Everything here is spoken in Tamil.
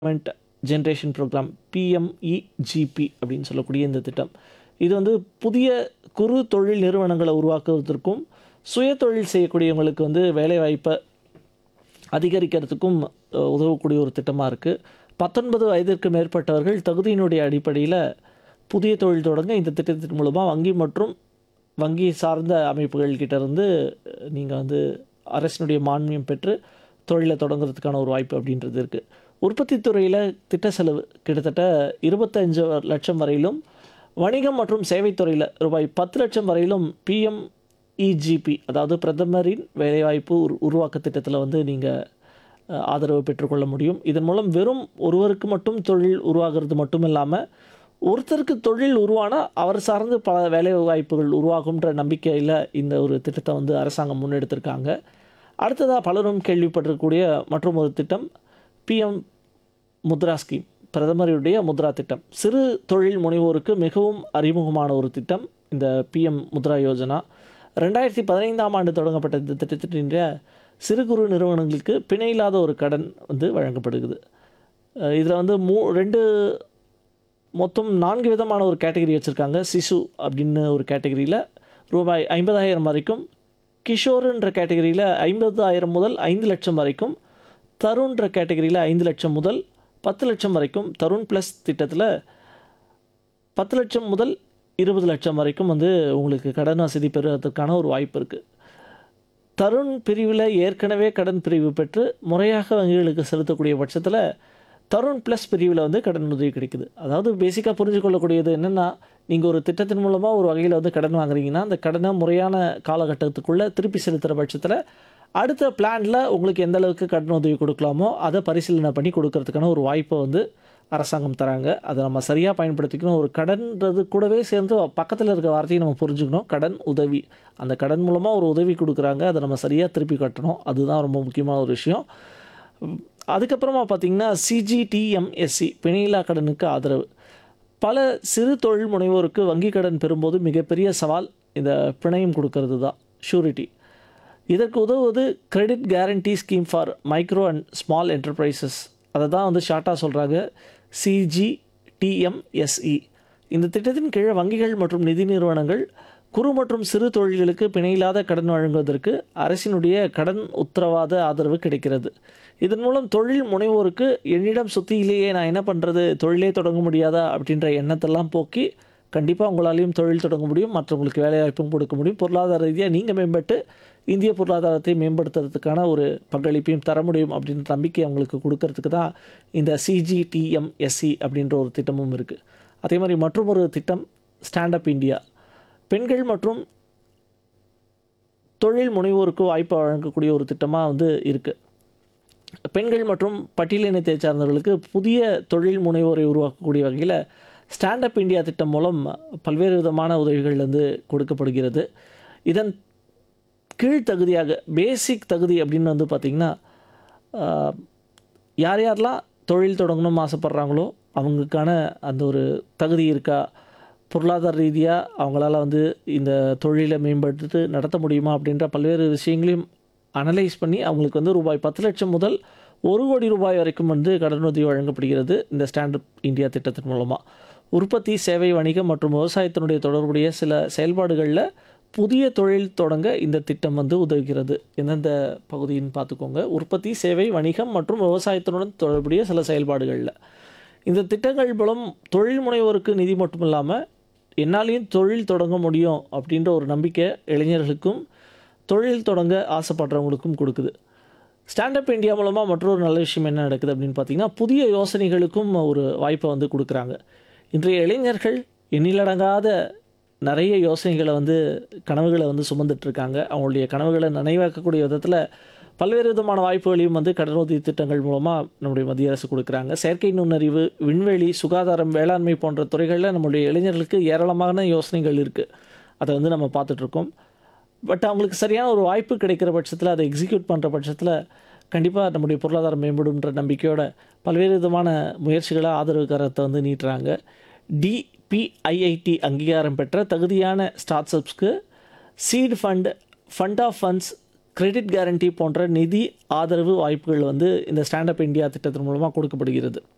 எம்ப்ளாய்மெண்ட் ஜென்ரேஷன் ப்ரோக்ராம் பிஎம்இஜிபி அப்படின்னு சொல்லக்கூடிய இந்த திட்டம் இது வந்து புதிய குறு தொழில் நிறுவனங்களை உருவாக்குவதற்கும் சுய தொழில் செய்யக்கூடியவங்களுக்கு வந்து வேலைவாய்ப்பை அதிகரிக்கிறதுக்கும் அஹ், உதவக்கூடிய ஒரு திட்டமாக இருக்குது பத்தொன்பது வயதிற்கு மேற்பட்டவர்கள் தகுதியினுடைய அடிப்படையில் புதிய தொழில் தொடங்க இந்த திட்டத்தின் மூலமாக வங்கி மற்றும் வங்கி சார்ந்த அமைப்புகள் கிட்ட இருந்து நீங்கள் வந்து அரசினுடைய மானியம் பெற்று தொழிலை தொடங்குறதுக்கான ஒரு வாய்ப்பு அப்படின்றது இருக்குது உற்பத்தி துறையில் திட்ட செலவு கிட்டத்தட்ட இருபத்தஞ்சு லட்சம் வரையிலும் வணிகம் மற்றும் சேவைத்துறையில் ரூபாய் பத்து லட்சம் வரையிலும் பிஎம் இஜிபி அதாவது பிரதமரின் வேலைவாய்ப்பு உரு உருவாக்க திட்டத்தில் வந்து நீங்கள் ஆதரவு பெற்றுக்கொள்ள முடியும் இதன் மூலம் வெறும் ஒருவருக்கு மட்டும் தொழில் உருவாகிறது மட்டும் இல்லாமல் ஒருத்தருக்கு தொழில் உருவானால் அவர் சார்ந்து பல வேலை வாய்ப்புகள் உருவாகுன்ற நம்பிக்கையில் இந்த ஒரு திட்டத்தை வந்து அரசாங்கம் முன்னெடுத்திருக்காங்க அடுத்ததாக பலரும் கேள்விப்பட்டிருக்கக்கூடிய மற்றும் ஒரு திட்டம் பிஎம் முத்ரா ஸ்கீம் பிரதமருடைய முத்ரா திட்டம் சிறு தொழில் முனைவோருக்கு மிகவும் அறிமுகமான ஒரு திட்டம் இந்த பிஎம் முத்ரா யோஜனா ரெண்டாயிரத்தி பதினைந்தாம் ஆண்டு தொடங்கப்பட்ட இந்த திட்டத்தினுடைய சிறு குறு நிறுவனங்களுக்கு பிணையில்லாத ஒரு கடன் வந்து வழங்கப்படுகிறது இதில் வந்து மூ ரெண்டு மொத்தம் நான்கு விதமான ஒரு கேட்டகரி வச்சுருக்காங்க சிசு அப்படின்னு ஒரு கேட்டகரியில் ரூபாய் ஐம்பதாயிரம் வரைக்கும் கிஷோருன்ற கேட்டகரியில் ஐம்பதாயிரம் முதல் ஐந்து லட்சம் வரைக்கும் தருண்ன்ற கேட்டகரியில் ஐந்து லட்சம் முதல் பத்து லட்சம் வரைக்கும் தருண் ப்ளஸ் திட்டத்தில் பத்து லட்சம் முதல் இருபது லட்சம் வரைக்கும் வந்து உங்களுக்கு கடன் வசதி பெறுவதற்கான ஒரு வாய்ப்பு இருக்குது தருண் பிரிவில் ஏற்கனவே கடன் பிரிவு பெற்று முறையாக வங்கிகளுக்கு செலுத்தக்கூடிய பட்சத்தில் தருண் ப்ளஸ் பிரிவில் வந்து கடன் உதவி கிடைக்குது அதாவது பேசிக்காக புரிஞ்சு கொள்ளக்கூடியது என்னென்னா நீங்கள் ஒரு திட்டத்தின் மூலமாக ஒரு வகையில் வந்து கடன் வாங்குறீங்கன்னா அந்த கடனை முறையான காலகட்டத்துக்குள்ளே திருப்பி செலுத்துகிற பட்சத்தில் அடுத்த பிளானில் உங்களுக்கு எந்த அளவுக்கு கடன் உதவி கொடுக்கலாமோ அதை பரிசீலனை பண்ணி கொடுக்கறதுக்கான ஒரு வாய்ப்பை வந்து அரசாங்கம் தராங்க அதை நம்ம சரியாக பயன்படுத்திக்கணும் ஒரு கடன்றது கூடவே சேர்ந்து பக்கத்தில் இருக்க வார்த்தையை நம்ம புரிஞ்சுக்கணும் கடன் உதவி அந்த கடன் மூலமாக ஒரு உதவி கொடுக்குறாங்க அதை நம்ம சரியாக திருப்பி கட்டணும் அதுதான் ரொம்ப முக்கியமான ஒரு விஷயம் உம், அதுக்கப்புறமா பார்த்திங்கன்னா சிஜிடிஎம்எஸ்சி பிணையில்லா கடனுக்கு ஆதரவு பல சிறு தொழில் முனைவோருக்கு வங்கி கடன் பெறும்போது மிகப்பெரிய சவால் இந்த பிணையம் கொடுக்கறது தான் ஷூரிட்டி இதற்கு உதவுவது credit guarantee scheme for micro and small enterprises அதை தான் வந்து ஷார்ட்டாக சொல்கிறாங்க சிஜிடிஎம்எஸ்இ இந்த திட்டத்தின் கீழ் வங்கிகள் மற்றும் நிதி நிறுவனங்கள் குறு மற்றும் சிறு தொழில்களுக்கு பிணையில்லாத கடன் வழங்குவதற்கு அரசினுடைய கடன் உத்தரவாத ஆதரவு கிடைக்கிறது இதன் மூலம் தொழில் முனைவோருக்கு என்னிடம் சுத்தியிலேயே நான் என்ன பண்ணுறது தொழிலே தொடங்க முடியாதா அப்படின்ற எண்ணத்தெல்லாம் போக்கி கண்டிப்பாக உங்களாலையும் தொழில் தொடங்க முடியும் மற்றவங்களுக்கு வேலைவாய்ப்பும் கொடுக்க முடியும் பொருளாதார ரீதியாக நீங்கள் மேம்பட்டு இந்திய பொருளாதாரத்தை மேம்படுத்துறதுக்கான ஒரு பங்களிப்பையும் தர முடியும் அப்படின்ற நம்பிக்கை அவங்களுக்கு கொடுக்கறதுக்கு தான் இந்த சிஜிடிஎம்எஸ்சி அப்படின்ற ஒரு திட்டமும் இருக்குது அதே மாதிரி மற்றும் ஒரு திட்டம் ஸ்டாண்டப் இந்தியா பெண்கள் மற்றும் தொழில் முனைவோருக்கு வாய்ப்பு வழங்கக்கூடிய ஒரு திட்டமாக வந்து இருக்குது பெண்கள் மற்றும் பட்டியலினத்தை சார்ந்தவர்களுக்கு புதிய தொழில் முனைவோரை உருவாக்கக்கூடிய வகையில் ஸ்டாண்டப் இந்தியா திட்டம் மூலம் பல்வேறு விதமான உதவிகள் வந்து கொடுக்கப்படுகிறது இதன் கீழ் தகுதியாக பேசிக் தகுதி அப்படின்னு வந்து பார்த்திங்கன்னா ஆஹ், யார் யாரெல்லாம் தொழில் தொடங்கணும்னு ஆசைப்பட்றாங்களோ அவங்களுக்கான அந்த ஒரு தகுதி இருக்கா பொருளாதார ரீதியாக அவங்களால வந்து இந்த தொழிலை மேம்படுத்தி நடத்த முடியுமா அப்படின்ற பல்வேறு விஷயங்களையும் அனலைஸ் பண்ணி அவங்களுக்கு வந்து ரூபாய் பத்து லட்சம் முதல் ஒரு கோடி ரூபாய் வரைக்கும் வந்து கடனுதவி வழங்கப்படுகிறது இந்த ஸ்டாண்டப் இந்தியா திட்டத்தின் மூலமாக உற்பத்தி சேவை வணிகம் மற்றும் விவசாயத்தினுடைய தொடர்புடைய சில செயல்பாடுகளில் புதிய தொழில் தொடங்க இந்த திட்டம் வந்து உதவுகிறது எந்தெந்த பகுதின்னு பார்த்துக்கோங்க உற்பத்தி சேவை வணிகம் மற்றும் விவசாயத்தினுடன் தொடர்புடைய சில செயல்பாடுகளில் இந்த திட்டங்கள் மூலம் தொழில் முனைவோருக்கு நிதி மட்டும் இல்லாமல் என்னாலையும் தொழில் தொடங்க முடியும் அப்படின்ற ஒரு நம்பிக்கை இளைஞர்களுக்கும் தொழில் தொடங்க ஆசைப்படுறவங்களுக்கும் கொடுக்குது ஸ்டாண்டப் இந்தியா மூலமாக மற்றொரு நல்ல விஷயம் என்ன நடக்குது அப்படின்னு பார்த்தீங்கன்னா புதிய யோசனைகளுக்கும் ஒரு வாய்ப்பை வந்து கொடுக்குறாங்க இன்றைய இளைஞர்கள் எண்ணிலடங்காத நிறைய யோசனைகளை வந்து கனவுகளை வந்து சுமந்துட்டு இருக்காங்க அவங்களுடைய கனவுகளை நினைவாக்கக்கூடிய விதத்தில் பல்வேறு விதமான வாய்ப்புகளையும் வந்து கடனுதவி திட்டங்கள் மூலமாக நம்முடைய மத்திய அரசு கொடுக்குறாங்க செயற்கை நுண்ணறிவு விண்வெளி சுகாதாரம் வேளாண்மை போன்ற துறைகளில் நம்முடைய இளைஞர்களுக்கு ஏராளமான யோசனைகள் இருக்குது அதை வந்து நம்ம பார்த்துட்ருக்கோம் பட் அவங்களுக்கு சரியான ஒரு வாய்ப்பு கிடைக்கிற பட்சத்தில் அதை எக்ஸிக்யூட் பண்ணுற பட்சத்தில் கண்டிப்பாக நம்முடைய பொருளாதாரம் மேம்படும்ன்ற நம்பிக்கையோட பல்வேறு விதமான முயற்சிகளை ஆதரவு கரத்தை வந்து நீட்டுறாங்க டிபிஐஐடி அங்கீகாரம் பெற்ற தகுதியான ஸ்டார்ட் அப்ஸ்க்கு seed fund fund of funds credit guarantee போன்ற நிதி ஆதரவு வாய்ப்புகள் வந்து இந்த ஸ்டாண்டப் இந்தியா திட்டத்தின் மூலமாக கொடுக்கப்படுகிறது